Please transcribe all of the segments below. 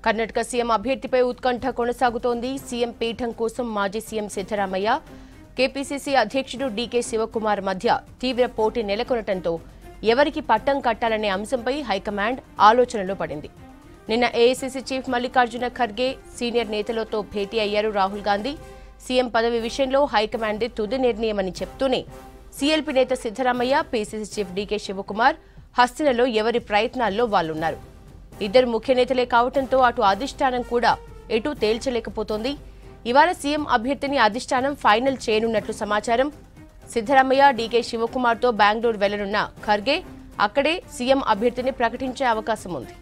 Karnataka CM అభ్యర్థిపై ఉత్కంఠ కొనసాగుతోంది CM పీఠం కోసం మాజీ సీఎం సిద్దరామయ్య కేపీసీసీ అధ్యక్షుడు డీకే శివకుమార్ మధ్య తీవ్ర పోటీ నెలకొనటంతో ఎవరికి పట్టం కట్టాలనే అంశంపై హైకమాండ్ ఆలోచనలో పడింది నిన్న AICC chief Mallikarjuna Kharge senior నేతలతో భేటీ అయ్యారు రాహుల్ గాంధీ సీఎం పదవి విషయంలో హైకమాండే తుది నిర్ణయమని చెప్తూనే సీఎల్పీ నేత Siddaramaiah PCC chief DK Shivakumar హస్తినలో ఎవరి ప్రయత్నాల్లో వాళ్లున్నారు ఇద్దరు ముఖ్య నేతలే కావటంతో అటు అధిష్టానం కూడా ఎటూ తేల్చలేకపోతోంది ఇవాళ సీఎం అభ్యర్థిని అధిష్టానం ఫైనల్ చేయనున్నట్లు సమాచారం సిద్దరామయ్య డీకే శివకుమార్తో బెంగళూరు వెళ్లనున్న ఖర్గే అక్కడే సీఎం అభ్యర్థిని ప్రకటించే అవకాశం ఉంది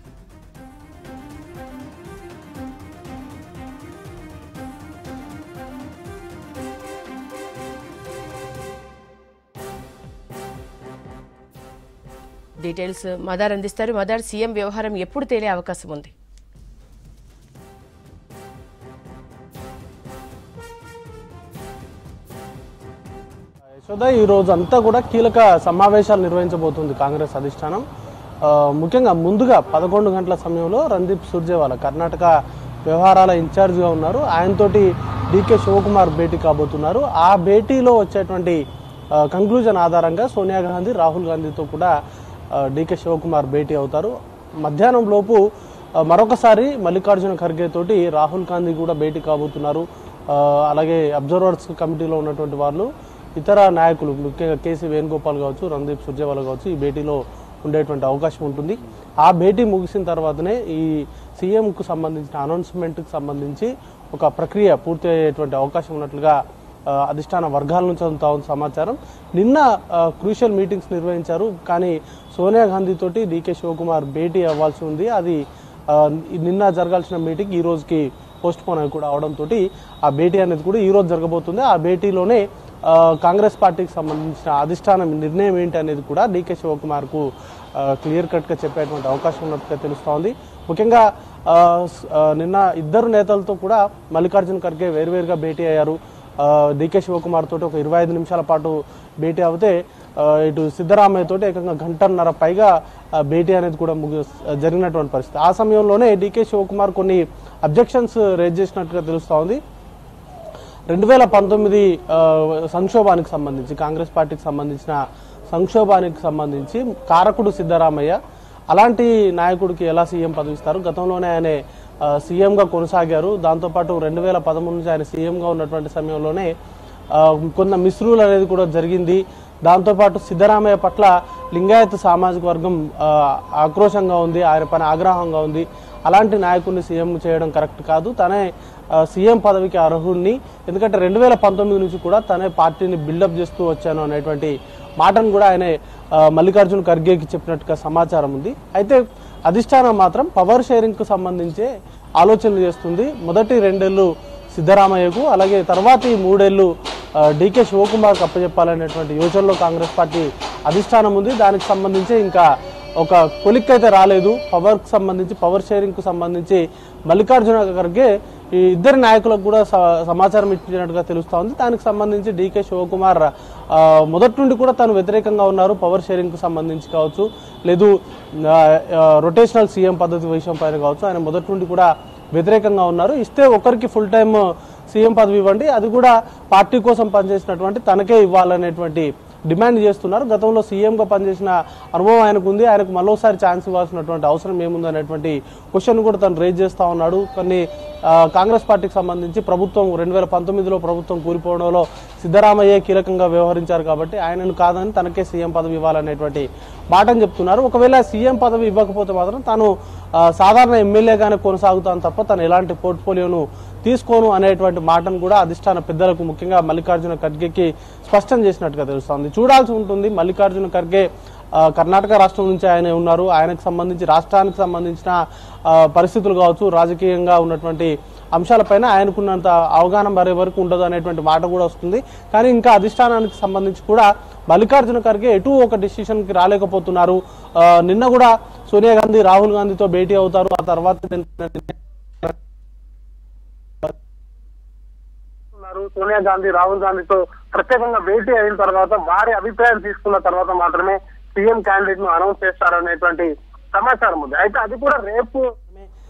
డీటెయిల్స్ మదార్ అందిస్తారు మదార్ సీఎం వ్యవహారం ఎప్పుడు తేలే అవకాశం ఉంది యశోద ఈ రోజు అంతా కూడా కీలక సమావేశాలు నిర్వహించబోతుంది కాంగ్రెస్ అధిష్టానం ఆ, ముఖ్యంగా ముందుగా పదకొండు గంటల సమయంలో రందీప్ సుర్జేవాలా కర్ణాటక వ్యవహారాల ఇన్ఛార్జిగా ఉన్నారు ఆయనతోటి డీకే శివకుమార్ భేటీ కాబోతున్నారు ఆ భేటీలో వచ్చేటువంటి కంక్లూజన్ ఆధారంగా సోనియా గాంధీ రాహుల్ గాంధీతో కూడా ఆ, డీకే శివకుమార్ భేటీ అవుతారు మధ్యాహ్నం లోపు ఆ, మరొకసారి మల్లికార్జున ఖర్గే తోటి రాహుల్ గాంధీ కూడా భేటీ కాబోతున్నారు ఆ, అలాగే అబ్జర్వర్స్ కమిటీలో ఉన్నటువంటి వాళ్ళు ఇతర నాయకులు ముఖ్యంగా కేసీ వేణుగోపాల్ కావచ్చు రందీప్ సుర్జేవాలా కావచ్చు ఈ భేటీలో ఉండేటువంటి అవకాశం ఉంటుంది ఆ భేటీ ముగిసిన తర్వాతనే ఈ సీఎంకు సంబంధించిన అనౌన్స్మెంట్కి సంబంధించి ఒక ప్రక్రియ పూర్తి అయ్యేటువంటి అవకాశం ఉన్నట్లుగా ఆ, అధిష్టాన వర్గాల నుంచి అందుతా ఉంది సమాచారం నిన్న క్రూషియల్ మీటింగ్స్ నిర్వహించారు కానీ సోనియా గాంధీ తోటి డీకే శివకుమార్ భేటీ అవ్వాల్సి ఉంది అది ఆ, నిన్న జరగాల్సిన మీటింగ్ ఈ రోజుకి పోస్ట్ పోన్ అయి కూడా అవడంతో ఆ భేటీ అనేది కూడా ఈ రోజు జరగబోతుంది ఆ భేటీలోనే ఆ, కాంగ్రెస్ పార్టీకి సంబంధించిన అధిష్టానం నిర్ణయం ఏంటి అనేది కూడా డీకే శివకుమార్ కు క్లియర్ కట్ గా చెప్పేటువంటి అవకాశం ఉన్నట్టుగా తెలుస్తోంది ముఖ్యంగా ఆ, స్- ఆ, నిన్న ఇద్దరు నేతలతో కూడా మల్లికార్జున ఖర్గే వేరువేరుగా భేటీ అయ్యారు ఆ, డీకే శివకుమార్ తోటి ఒక ఇరవై ఐదు నిమిషాల పాటు భేటీ అవుతే ఆ, ఇటు సిద్ధరామయ్య తోటి ఏకంగా గంటన్నర పైగా ఆ, భేటీ అనేది కూడా ముగి జరిగినటువంటి పరిస్థితి ఆ సమయంలోనే డీకే శివకుమార్ కొన్ని అబ్జెక్షన్స్ రేజ్ చేసినట్టుగా తెలుస్తా ఉంది రెండు వేల పంతొమ్మిది ఆ, సంక్షోభానికి సంబంధించి కాంగ్రెస్ పార్టీకి సంబంధించిన సంక్షోభానికి సంబంధించి కారకుడు సిద్ధరామయ్య అలాంటి నాయకుడికి ఎలా సీఎం పదవి ఇస్తారు గతంలోనే ఆయన ఆ, సీఎంగా కొనసాగారు దాంతోపాటు రెండు వేల పదమూడు నుంచి ఆయన సీఎంగా ఉన్నటువంటి సమయంలోనే ఆ, కొంత మిస్రూల్ అనేది కూడా జరిగింది దాంతోపాటు సిద్ధరామయ్య పట్ల లింగాయత్ సామాజిక వర్గం ఆ, ఆక్రోశంగా ఉంది ఆయన పైన ఆగ్రహంగా ఉంది అలాంటి నాయకుడిని సీఎం చేయడం కరెక్ట్ కాదు తనే ఆ, సీఎం పదవికి అర్హుడిని ఎందుకంటే రెండు వేల పంతొమ్మిది నుంచి కూడా తనే పార్టీని బిల్డప్ చేస్తూ వచ్చాను అనేటువంటి మాటను కూడా ఆయన ఆ, మల్లికార్జున్ ఖర్గేకి చెప్పినట్టుగా సమాచారం ఉంది అయితే అధిష్టానం మాత్రం పవర్ షేరింగ్ కు సంబంధించే ఆలోచనలు చేస్తుంది మొదటి రెండేళ్లు సిద్ధరామయ్యకు అలాగే తర్వాతి మూడేళ్లు ఆ, డీకే శివకుమార్కి అప్పచెప్పాలనేటువంటి యోచనలో కాంగ్రెస్ పార్టీ అధిష్టానం ఉంది దానికి సంబంధించి ఇంకా ఒక కొలిక్ అయితే రాలేదు పవర్ కు సంబంధించి పవర్ షేరింగ్ కు సంబంధించి మల్లికార్జున ఖర్గే ఈ ఇద్దరు నాయకులకు కూడా స- సమాచారం ఇచ్చినట్టుగా తెలుస్తా ఉంది దానికి సంబంధించి డీకే శివకుమార్ ఆ, మొదటి నుండి కూడా తను వ్యతిరేకంగా ఉన్నారు పవర్ షేరింగ్ కు సంబంధించి కావచ్చు లేదు రొటేషనల్ సీఎం పద్ధతి విషయం పైన కావచ్చు ఆయన మొదటి నుండి కూడా వ్యతిరేకంగా ఉన్నారు ఇస్తే ఒకరికి ఫుల్ టైం సీఎం పదవి ఇవ్వండి అది కూడా పార్టీ కోసం పనిచేసినటువంటి తనకే ఇవ్వాలనేటువంటి డిమాండ్ చేస్తున్నారు గతంలో సీఎంగా పనిచేసిన అనుభవం ఆయనకు ఉంది ఆయనకు మరోసారి ఛాన్స్ ఇవ్వాల్సినటువంటి అవసరం ఏముంది అనేటువంటి క్వశ్చన్ కూడా తను రేజ్ చేస్తా ఉన్నాడు కొన్ని ఆ, కాంగ్రెస్ పార్టీకి సంబంధించి ప్రభుత్వం రెండు వేల పంతొమ్మిదిలో ప్రభుత్వం కూలిపోవడంలో సిద్ధరామయ్య కీలకంగా వ్యవహరించారు కాబట్టి ఆయనను కాదని తనకే సీఎం పదవి ఇవ్వాలనేటువంటి మాటను చెప్తున్నారు ఒకవేళ సీఎం పదవి ఇవ్వకపోతే మాత్రం తాను ఆ, సాధారణ ఎమ్మెల్యేగానే కొనసాగుతాను తప్ప తను ఎలాంటి పోర్ట్ఫోలియోను తీసుకోను అనేటువంటి మాటను కూడా అధిష్టాన పెద్దలకు ముఖ్యంగా మల్లికార్జున ఖర్గేకి స్పష్టం చేసినట్టుగా తెలుస్తోంది చూడాల్సి ఉంటుంది మల్లికార్జున ఖర్గే ఆ, కర్ణాటక రాష్ట్రం నుంచి ఆయన ఉన్నారు ఆయనకు సంబంధించి రాష్ట్రానికి సంబంధించిన ఆ, పరిస్థితులు కావచ్చు రాజకీయంగా ఉన్నటువంటి అంశాలపైన ఆయనకున్నంత అవగాహన మరే వరకు ఉండదు అనేటువంటి మాట కూడా వస్తుంది కానీ ఇంకా అధిష్టానానికి సంబంధించి కూడా మల్లికార్జున ఖర్గే ఎటు ఒక డిసిషన్ కి రాలేకపోతున్నారు ఆ, నిన్న కూడా సోనియా గాంధీ రాహుల్ గాంధీతో భేటీ అవుతారు ఆ తర్వాత ఉన్నారు. సోనియా గాంధీ రాహుల్ గాంధీతో ప్రత్యేకంగా భేటీ అయిన తర్వాత వారి అభిప్రాయం తీసుకున్న తర్వాత మాత్రమే సీఎం క్యాండిడేట్ ను అనౌన్స్ చేస్తారనేటువంటి సమాచారం ఉంది అయితే అది కూడా రేపు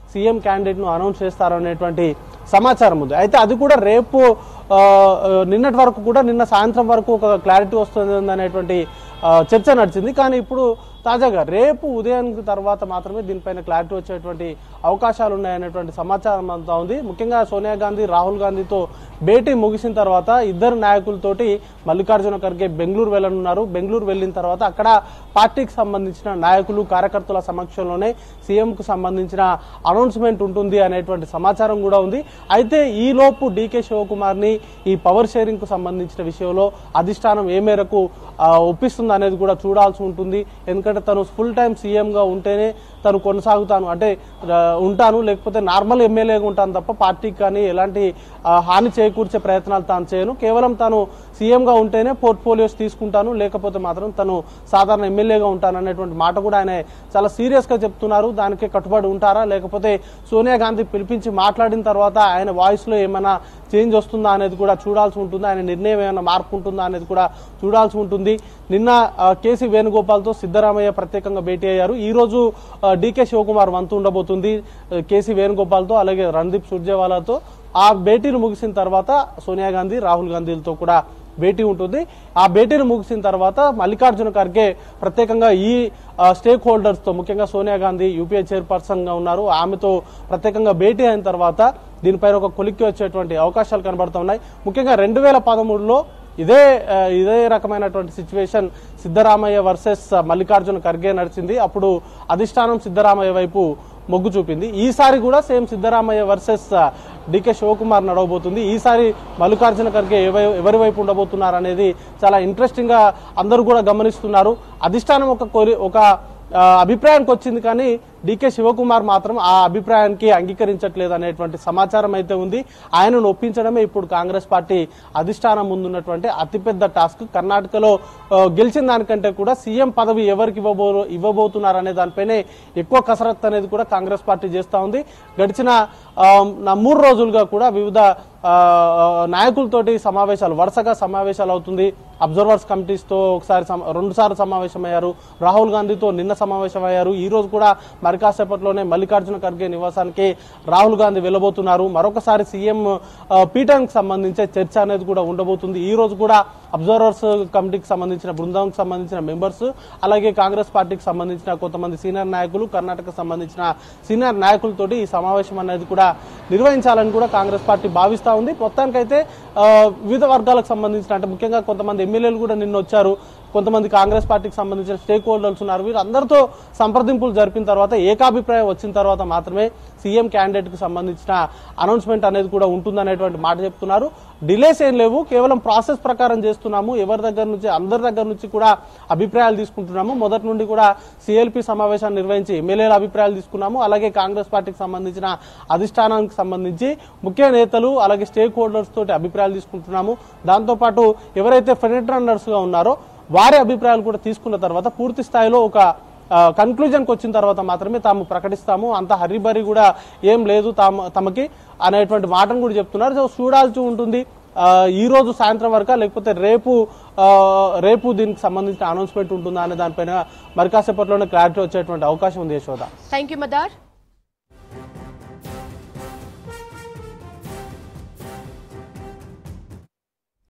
సీఎం క్యాండిడేట్ ను అనౌన్స్ చేస్తారనేటువంటి సమాచారం ఉంది అయితే అది కూడా రేపు ఆ, ఆ, నిన్నటి వరకు కూడా నిన్న సాయంత్రం వరకు ఒక క్లారిటీ వస్తుంది అనేటువంటి ఆ, చర్చ నడిచింది కానీ ఇప్పుడు తాజాగా రేపు ఉదయానికి తర్వాత మాత్రమే దీనిపైన క్లారిటీ వచ్చేటువంటి అవకాశాలు ఉన్నాయనేటువంటి సమాచారం అంతా ఉంది ముఖ్యంగా సోనియా గాంధీ రాహుల్ గాంధీతో భేటీ ముగిసిన తర్వాత ఇద్దరు నాయకులతోటి మల్లికార్జున ఖర్గే బెంగళూరు వెళ్ళనున్నారు బెంగళూరు వెళ్ళిన తర్వాత అక్కడ పార్టీకి సంబంధించిన నాయకులు కార్యకర్తల సమక్షంలోనే సీఎం కు సంబంధించిన అనౌన్స్మెంట్ ఉంటుంది అనేటువంటి సమాచారం కూడా ఉంది అయితే ఈ లోపు డీకే శివకుమార్ ని ఈ పవర్ షేరింగ్ కు సంబంధించిన విషయంలో అధిష్టానం ఏ మేరకు ఆ, ఒప్పిస్తుంది అనేది కూడా చూడాల్సి ఉంటుంది ఎందుకంటే తను ఫుల్ టైం సీఎం గా ఉంటేనే తను కొనసాగుతాను అంటే ఆ, ఉంటాను లేకపోతే నార్మల్ ఎమ్మెల్యేగా ఉంటాను తప్ప పార్టీకి కానీ ఎలాంటి ఆ, హాని చేకూర్చే ప్రయత్నాలు తాను చేయను కేవలం తాను సీఎం గా ఉంటేనే పోర్ట్ఫోలియోస్ తీసుకుంటాను లేకపోతే మాత్రం తను సాధారణ ఎమ్మెల్యేగా ఉంటాను అనేటువంటి మాట కూడా ఆయన చాలా సీరియస్ గా చెప్తున్నారు దానికి కట్టుబడి ఉంటారా లేకపోతే సోనియా గాంధీ పిలిపించి మాట్లాడిన తర్వాత ఆయన వాయిస్ లో ఏమైనా చేంజ్ వస్తుందా అనేది కూడా చూడాల్సి ఉంటుంది ఆయన నిర్ణయం ఏమైనా మార్పు ఉంటుందా అనేది కూడా చూడాల్సి ఉంటుంది నిన్న ఆ, కేసీ వేణుగోపాల్తో సిద్దరామయ్య ప్రత్యేకంగా భేటీ అయ్యారు ఈ రోజు ఆ, డీకే శివకుమార్ వంతు ఉండబోతుంది ఆ, కేసీ వేణుగోపాల్తో అలాగే రణదీప్ సుర్జేవాలాతో ఆ భేటీలు ముగిసిన తర్వాత సోనియా గాంధీ రాహుల్ గాంధీలతో కూడా భేటీ ఉంటుంది ఆ భేటీని ముగిసిన తర్వాత మల్లికార్జున ఖర్గే ప్రత్యేకంగా ఈ స్టేక్ హోల్డర్స్ తో ముఖ్యంగా సోనియా గాంధీ యూపీఏ చైర్పర్సన్ గా ఉన్నారు ఆమెతో ప్రత్యేకంగా భేటీ అయిన తర్వాత దీనిపైన ఒక కొలిక్కి వచ్చేటువంటి అవకాశాలు కనబడుతున్నాయి ముఖ్యంగా రెండు వేల పదమూడులో ఇదే ఆ, ఇదే రకమైనటువంటి సిచ్యువేషన్ సిద్ధరామయ్య వర్సెస్ మల్లికార్జున ఖర్గే నడిచింది అప్పుడు అధిష్టానం సిద్ధరామయ్య వైపు మొగ్గు చూపింది ఈసారి కూడా same Siddaramaiah versus DK Shivakumar నడవబోతుంది ఈసారి మల్లికార్జున ఖర్గే ఎవ- ఎవరి వైపు ఉండబోతున్నారు అనేది చాలా ఇంట్రెస్టింగ్ గా అందరూ కూడా గమనిస్తున్నారు అధిష్టానం ఒక కొలి- ఒక ఆ, అభిప్రాయానికి వచ్చింది కానీ డికే శివకుమార్ మాత్రం ఆ అభిప్రాయానికి అంగీకరించట్లేదు అనేటువంటి సమాచారం అయితే ఉంది ఆయనను ఒప్పించడమే ఇప్పుడు కాంగ్రెస్ పార్టీ అధిష్టానం ముందున్నటువంటి అతిపెద్ద టాస్క్ కర్ణాటకలో ఆ, గెలిచిన దానికంటే కూడా సీఎం పదవి ఎవరికి ఇవ్వబో ఇవ్వబోతున్నారు అనే దానిపైనే ఎక్కువ కసరత్తు అనేది కూడా కాంగ్రెస్ పార్టీ చేస్తా ఉంది గడిచిన ఆ, నా మూడు రోజులుగా కూడా వివిధ ఆ, ఆ, నాయకులతోటి సమావేశాలు వరుసగా సమావేశాలు అవుతుంది అబ్జర్వర్స్ కమిటీస్ తో ఒకసారి రెండు సార్లు సమావేశమయ్యారు రాహుల్ గాంధీతో నిన్న సమావేశమయ్యారు ఈ రోజు కూడా మరి కాసేపట్లోనే మల్లికార్జున ఖర్గే నివాసానికి రాహుల్ గాంధీ వెళ్ళబోతున్నారు మరొకసారి సీఎం ఆ, పీఠానికి సంబంధించే చర్చ అనేది కూడా ఉండబోతుంది ఈ రోజు కూడా అబ్జర్వర్స్ కమిటీకి సంబంధించిన బృందానికి సంబంధించిన మెంబర్స్ అలాగే కాంగ్రెస్ పార్టీకి సంబంధించిన కొంతమంది సీనియర్ నాయకులు కర్ణాటక సంబంధించిన సీనియర్ నాయకులతోటి ఈ సమావేశం అనేది కూడా నిర్వహించాలని కూడా కాంగ్రెస్ పార్టీ భావిస్తా ఉంది మొత్తానికైతే ఆ, వివిధ వర్గాలకు సంబంధించిన అంటే ముఖ్యంగా కొంతమంది ఎమ్మెల్యేలు కూడా నిన్న వచ్చారు కొంతమంది కాంగ్రెస్ పార్టీకి సంబంధించిన స్టేక్ హోల్డర్స్ ఉన్నారు వీరందరితో సంప్రదింపులు జరిపిన తర్వాత ఏకాభిప్రాయం వచ్చిన తర్వాత మాత్రమే సీఎం క్యాండిడేట్ కు సంబంధించిన అనౌన్స్మెంట్ అనేది కూడా ఉంటుందనేటువంటి మాట చెప్తున్నారు డిలేస్ ఏం లేవు కేవలం ప్రాసెస్ ప్రకారం చేస్తున్నాము ఎవరి దగ్గర నుంచి అందరి దగ్గర నుంచి కూడా అభిప్రాయాలు తీసుకుంటున్నాము మొదటి నుండి కూడా సిఎల్పి సమావేశాన్ని నిర్వహించి ఎమ్మెల్యేల అభిప్రాయాలు తీసుకున్నాము అలాగే కాంగ్రెస్ పార్టీకి సంబంధించిన అధిష్టానానికి సంబంధించి ముఖ్య నేతలు అలాగే స్టేక్ హోల్డర్స్ తోటి అభిప్రాయాలు తీసుకుంటున్నాము దాంతోపాటు ఎవరైతే ఫ్రంట్ రన్నర్స్ గా ఉన్నారో వారి అభిప్రాయాలు కూడా తీసుకున్న తర్వాత పూర్తి స్థాయిలో ఒక కన్క్లూజన్కి వచ్చిన తర్వాత మాత్రమే తాము ప్రకటిస్తాము అంత హరిబరి కూడా ఏం లేదు తాము తమకి అనేటువంటి మాటను కూడా చెప్తున్నారు సో చూడాల్సి ఉంటుంది ఆ, ఈ రోజు సాయంత్రం వరకు లేకపోతే రేపు ఆ, రేపు దీనికి సంబంధించిన అనౌన్స్మెంట్ ఉంటుందా అనే దానిపైన మరి కాసేపట్లోనే క్లారిటీ వచ్చేటువంటి అవకాశం ఉంది యశోద థ్యాంక్ యూ మదార్